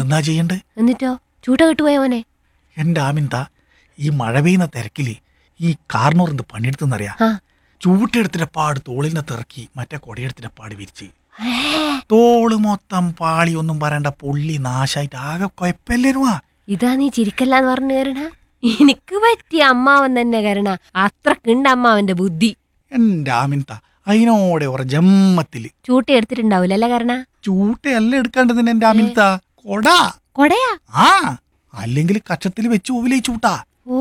എന്തെന്നാ ചെയ്യണ്ട് എന്നിട്ടോ ചൂട്ട കിട്ടുപോയ മോനെ എൻ്റെ ആമിന്ത ഈ മഴ പെയ്യുന്ന തിരക്കില് ഈ കാർണൂറിന്റെ പണിയെടുത്തെന്നറിയാ ആ ചൂട്ടെടുത്തിട്ട് പാട് തോളിനെ തിറക്കി മറ്റേ കൊടയെടുത്തിട്ട് പാട് വിരിച്ച് ഏ, തോള് മൊത്തം പാളി ഒന്നും പറയണ്ട പൊള്ളി നാശായിട്ട് ആകെ കുഴപ്പല്ലേരുവാ ഇതാ നീ ചിരിക്കല്ലാന്ന് പറഞ്ഞു കരണ എനിക്ക് പറ്റിയ അമ്മാവൻ തന്നെ കരണ അത്രക്കുണ്ട് അമ്മാവന്റെ ബുദ്ധി എൻ്റെ ആമിന്ത അതിനോടെ ഒരു ജമ്മത്തില് ചൂട്ട എടുത്തിട്ടുണ്ടാവൂല അല്ലേ കരണ ചൂട്ടയല്ല എടുക്കേണ്ടത് എൻ്റെ ആമിന്ത കൊട കൊടയാ ആ അല്ലെങ്കിൽ കച്ചത്തിൽ വെച്ച് ഓവിലേ ചൂട്ടാ ഓ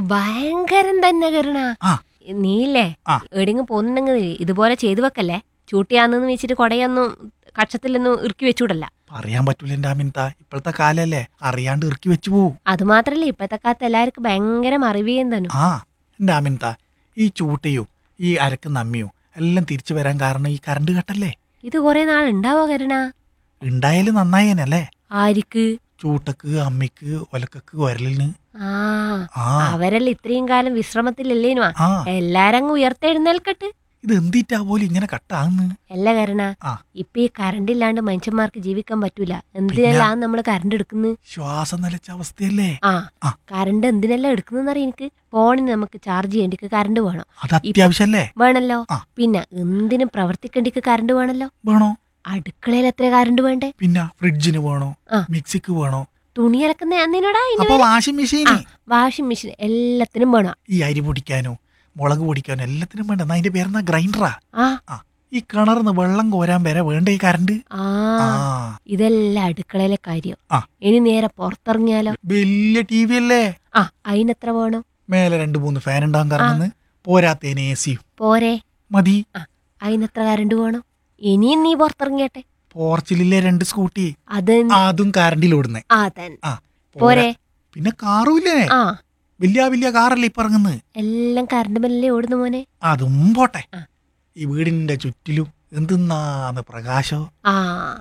ഭയങ്കരം തന്നെ കരണ ആ നീയില്ലേ ആ. എവിടെയെങ്കിലും പോകുന്നുണ്ടെങ്കിൽ ഇതുപോലെ ചെയ്തു വെക്കല്ലേ ചൂട്ടിയാന്ന് വെച്ചിട്ട് കൊടയൊന്നും കക്ഷത്തിലൊന്നും ഇറുക്കി വെച്ചൂടല്ല പറയാൻ പറ്റൂല എൻ്റെ ആമിന്ത ഇപ്പോഴത്തെ കാലല്ലേ അറിയാണ്ട് ഇറുക്കി വെച്ചു പോവും അത് മാത്രല്ല ഇപ്പത്തെ കാലത്ത് എല്ലാവർക്കും ഭയങ്കര അറിവിയും തന്നെ ആ എൻ്റെ ആമിന്ത ഈ ചൂട്ടയും ഈ അരക്കുന്ന അമ്മിയും എല്ലാം തിരിച്ചു വരാൻ കാരണം ഈ കറണ്ട് കട്ടല്ലേ ഇത് കുറെ നാൾ ഉണ്ടാവോ കരുണ ഉണ്ടായാലും നന്നായേനല്ലേ ആരിക്ക് ചൂട്ടക്ക് അമ്മിക്ക് ഒലക്കക്ക് ഒരലിന് ആ ആ അവരെല്ലാം ഇത്രയും കാലം വിശ്രമത്തിലല്ലേനുവാ ആ എല്ലാരും അങ്ങ് ഉയർത്തെഴുന്നേൽക്കട്ട് ഇത് എന്തിട്ടാ പോലും ഇങ്ങനെ കട്ടാന്ന് അല്ല കരുണ ആ ഇപ്പൊ ഈ കറണ്ട് ഇല്ലാണ്ട് മനുഷ്യന്മാർക്ക് ജീവിക്കാൻ പറ്റൂല എന്തിനെല്ലാം നമ്മൾ കറണ്ട് എടുക്കുന്നത് ശ്വാസം നിലച്ച അവസ്ഥയല്ലേ ആ ആ. കറണ്ട് എന്തിനെല്ലാം എടുക്കുന്നറിയ എനിക്ക് ഫോണിന് നമുക്ക് ചാർജ് ചെയ്യേണ്ടിക്ക് കറണ്ട് വേണം അത് അത്യാവശ്യല്ലേ വേണല്ലോ ആ. പിന്നെ എന്തിനും പ്രവർത്തിക്കേണ്ടിക്ക് കറണ്ട് വേണല്ലോ വേണോ അടുക്കളയിൽ എത്ര കറണ്ട് വേണ്ടേ പിന്നെ ഫ്രിഡ്ജിന് വേണോ ആ. മിക്സിക്ക് വേണോ തുണി അലക്കുന്ന എന്തിനോടാ ഇനി അപ്പൊ വാഷിംഗ് മെഷീന് വാഷിംഗ് മെഷീൻ എല്ലാത്തിനും വേണം ഈ അരി പൊടിക്കാനോ മുളക് പൊടിക്കാനോ എല്ലാത്തിനും വേണ്ട എന്നാ അതിന്റെ പേരെന്നാ ഗ്രൈൻഡറാ ആ ആ ഈ കിണറിന്ന് വെള്ളം കോരാൻ വരെ വേണ്ട ഈ കറണ്ട് ആ ആ ഇതെല്ലാം അടുക്കളയിലെ കാര്യം ആ. ഇനി നേരെ പുറത്തിറങ്ങിയാലോ വലിയ ടി വി അല്ലേ ആ അതിനെത്ര വേണം മേലെ രണ്ട് മൂന്ന് ഫാൻ ഉണ്ടാകും കറങ്ങുന്നു പോരാത്തേന് എ സിയും പോരെ മതി ആ അതിനെത്ര കറണ്ട് വേണം ഇനിയും നീ പുറത്തിറങ്ങിയട്ടെ പോർച്ചിലെ രണ്ട് സ്കൂട്ടി അത് അതും കറണ്ടിൽ ഓടുന്നേ ആ തൻ ആ പോരെ പിന്നെ കാറും ഇല്ലേ ആ വലിയ വലിയ കാറല്ലേ ഇപ്പൊ ഇറങ്ങുന്നത് എല്ലാം കറണ്ട് ബില്ലേ ഓടുന്നു മോനെ അതും പോട്ടെ ആ. ഈ വീടിന്റെ ചുറ്റിലും എന്തിന്നാന്ന് പ്രകാശോ ആ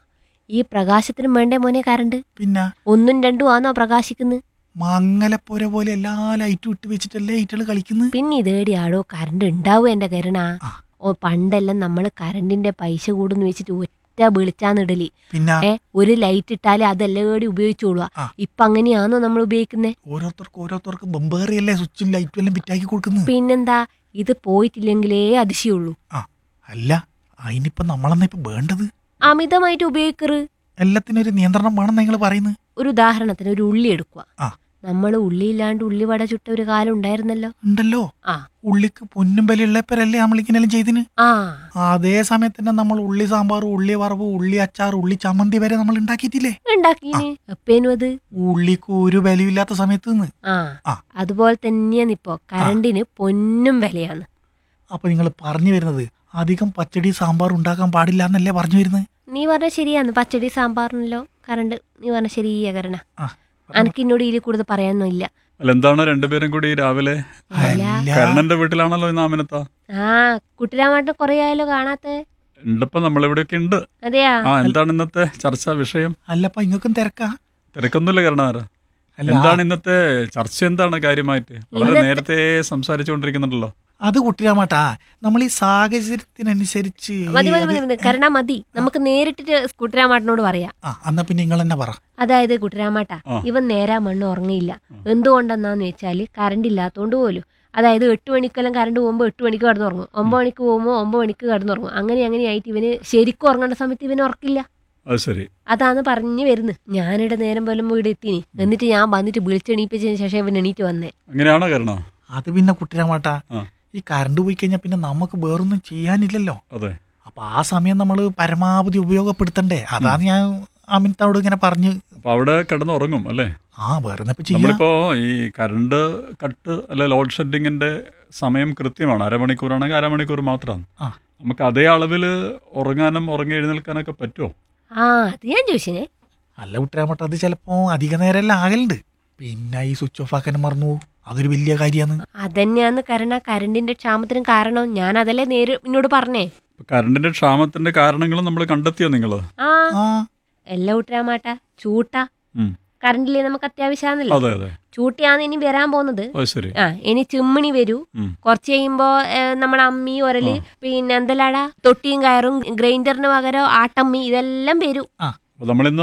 ഈ പ്രകാശത്തിനും വേണ്ടേ മോനെ കറണ്ട് പിന്നെ ഒന്നും രണ്ടും ആണോ പ്രകാശിക്കുന്നത് മങ്ങലപ്പോര പോലെ എല്ലാ ലൈറ്റും ഇട്ട് വെച്ചിട്ടല്ലേ ലൈറ്റുകൾ കളിക്കുന്നത് പിന്നെ ഇതേടി ആടോ കറണ്ട് ഉണ്ടാവും എന്റെ കരുണ ആ. ഓ പണ്ടെല്ലാം നമ്മൾ കറണ്ടിന്റെ പൈസ കൂടുന്ന് വെച്ചിട്ട് ഒറ്റ വിളിച്ചാന്നിടലി പിന്നെ ഏ ഒരു ലൈറ്റ് ഇട്ടാലേ അതെല്ലേടി ഉപയോഗിച്ചോളുക ആ. ഇപ്പൊ അങ്ങനെയാണോ നമ്മൾ ഉപയോഗിക്കുന്നത് ഓരോരുത്തർക്ക് ഓരോരുത്തർക്ക് ബമ്പേറിയല്ലേ സ്വിച്ചും ലൈറ്റും എല്ലാം ഫിറ്റാക്കി കൊടുക്കുന്നത് പിന്നെന്താ ഇത് പോയിട്ടില്ലെങ്കിലേ അതിശയുള്ളൂ ആ അല്ല അതിനിപ്പോ നമ്മളെന്നാ ഇപ്പൊ വേണ്ടത് അമിതമായിട്ട് ഉപയോഗിക്കറ് എല്ലാത്തിനും ഒരു നിയന്ത്രണം വേണം നിങ്ങൾ പറയുന്നത് ഒരു ഉദാഹരണത്തിന് ഒരു ഉള്ളി എടുക്കുക ആ. നമ്മൾ ഉള്ളി ഇല്ലാണ്ട് ഉള്ളി വട ചുട്ട ഒരു കാലം ഉണ്ടായിരുന്നല്ലോ ഉണ്ടല്ലോ ആ ഉള്ളിക്ക് പൊന്നും വിലയുള്ളപ്പോഴല്ലേ നമ്മളിങ്ങനെല്ലാം ചെയ്തിന് ആ അതേ സമയത്ത് തന്നെ നമ്മൾ ഉള്ളി സാമ്പാർ ഉള്ളി വറവ് ഉള്ളി അച്ചാർ ഉള്ളി ചമ്മന്തി വരെ നമ്മൾ ഉണ്ടാക്കിയിട്ടില്ലേ ഉണ്ടാക്കീന് എപ്പേനും അത് ഉള്ളിക്ക് ഒരു വിലയില്ലാത്ത സമയത്ത് നിന്ന് ആ ആ. അതുപോലെ തന്നെയാണ് ഇപ്പോ കറണ്ടിന് പൊന്നും വിലയാണ് അപ്പൊ നിങ്ങൾ പറഞ്ഞു വരുന്നത് അധികം പച്ചടി സാമ്പാർ ഉണ്ടാക്കാൻ പാടില്ല എന്നല്ലേ പറഞ്ഞു വരുന്നത് നീ പറഞ്ഞ ശരിയാണ് പച്ചടി സാമ്പാറിനല്ലോ കറണ്ട് നീ പറഞ്ഞ ശരിയാ കരണ ആ അനക്ക് എന്നോട് ഇതിൽ കൂടുതൽ പറയാനൊന്നും ഇല്ല അല്ല എന്താണ് രണ്ടുപേരും കൂടി രാവിലെ അല്ല അല്ല. കരണന്റെ വീട്ടിലാണല്ലോ ഇന്ന് ആമിനത്ത ആ കുട്ടിരാമായിട്ട് കൊറേ ആയാലോ കാണാത്തെ ഉണ്ടപ്പോ നമ്മളിവിടെയൊക്കെ ഉണ്ട് അതെയാ ആ എന്താണ് ഇന്നത്തെ ചർച്ചാ വിഷയം അല്ലപ്പ ഇങ്ങക്കും തിരക്കാ തിരക്കൊന്നുമില്ല കരണാര അല്ല എന്താണ് ഇന്നത്തെ ചർച്ച എന്താണ് കാര്യമായിട്ട് വളരെ ഇന്നത്തെ- നേരത്തെ സംസാരിച്ചുകൊണ്ടിരിക്കുന്നുണ്ടല്ലോ അത് കുട്ടിരാമാട്ടാ നമ്മൾ ഈ സാഹചര്യത്തിനനുസരിച്ച് മതി മതി അത് മതി മതി കരണ മതി നമുക്ക് നേരിട്ടിട്ട് കുട്ടിരാമാട്ടിനോട് പറയാം ആ എന്നാ പിന്നെ നിങ്ങൾ തന്നെ പറ അതായത് കുട്ടിരാമാട്ട ആ. ഇവൻ നേരാ മണ്ണ് ഉറങ്ങിയില്ല എന്തുകൊണ്ടെന്നാന്ന് വെച്ചാല് കറണ്ട് ഇല്ലാത്തോണ്ട് പോലും അതായത് എട്ട് മണിക്കെല്ലാം കറണ്ട് പോകുമ്പോൾ എട്ട് മണിക്ക് കിടന്നുറങ്ങും ഒമ്പത് മണിക്ക് പോകുമ്പോൾ ഒമ്പത് മണിക്ക് കിടന്നുറങ്ങും അങ്ങനെ അങ്ങനെ ആയിട്ട് ഇവന് ശരിക്കും ഉറങ്ങേണ്ട സമയത്ത് ഇവന് ഉറക്കില്ല അത് ശരി അതാണ് പറഞ്ഞു വരുന്നത് ഞാനിവിടെ നേരം പോലും വീട് എത്തിന് എന്നിട്ട് ഞാൻ വന്നിട്ട് വിളിച്ചെണീപ്പിച്ചതിന് ശേഷം ഇവൻ എണീറ്റ് വന്നേ അങ്ങനെയാണോ കരണ അത് പിന്നെ കുട്ടിരാമാട്ടാ ആ. ഈ കറണ്ട് പോയി കഴിഞ്ഞാൽ പിന്നെ നമുക്ക് വേറൊന്നും ചെയ്യാനില്ലല്ലോ അതെ അപ്പൊ ആ സമയം നമ്മൾ പരമാവധി ഉപയോഗപ്പെടുത്തണ്ടേ അതാണ് ഞാൻ അമിതോട് ഇങ്ങനെ പറഞ്ഞ് അപ്പൊ അവിടെ കിടന്നുറങ്ങും അല്ലേ ആ വേറെ ഇപ്പൊ ചെയ്യാം നമ്മളിപ്പോ ഈ കറണ്ട് കട്ട് അല്ലെ ലോഡ് ഷെഡിങ്ങിന്റെ സമയം കൃത്യമാണ് അരമണിക്കൂറാണെങ്കിൽ അരമണിക്കൂർ മാത്രമാണ് ആ. നമുക്ക് അതേ അളവിൽ ഉറങ്ങാനും ഉറങ്ങി എഴുന്നേൽക്കാനൊക്കെ പറ്റുമോ ആ അത് ഞാൻ ചോദിച്ചേ അല്ല കുട്ടിരാമട്ട അത് ചിലപ്പോ അധിക നേരമെല്ലാം ആകലുണ്ട് പിന്നെ ഈ സ്വിച്ച് ഓഫ് ആക്കാനും മറന്നു പോകും. അതൊരു വലിയ കാര്യമാണ് അതന്നെയാന്ന് കരണ കറണ്ടിന്റെ ക്ഷാമത്തിനും കാരണം ഞാൻ അതല്ലേ നേര് എന്നോട് പറഞ്ഞേ ഇപ്പൊ കറണ്ടിന്റെ ക്ഷാമത്തിന്റെ കാരണങ്ങളും നമ്മൾ കണ്ടെത്തിയോ നിങ്ങൾ ആ ആ എല്ലാ കൂട്ടരാമാട്ട ചൂട്ട കറണ്ടില്ലേ നമുക്ക് അത്യാവശ്യമാണല്ലോ അതെ അതെ ചൂട്ടിയാണ് ഇനി വരാൻ പോകുന്നത് അത് ശരി ആ ഇനി ചിമ്മിണി വരൂ ഉം. കുറച്ച് കഴിയുമ്പോ ഏഹ്, നമ്മളെ അമ്മി ഒരല് പിന്നെ എന്തെല്ലാടാ തൊട്ടിയും കയറും ഗ്രൈൻഡറിന് പകരം ആട്ടമ്മി ഇതെല്ലാം വരും ആ അപ്പൊ നമ്മളിന്ന്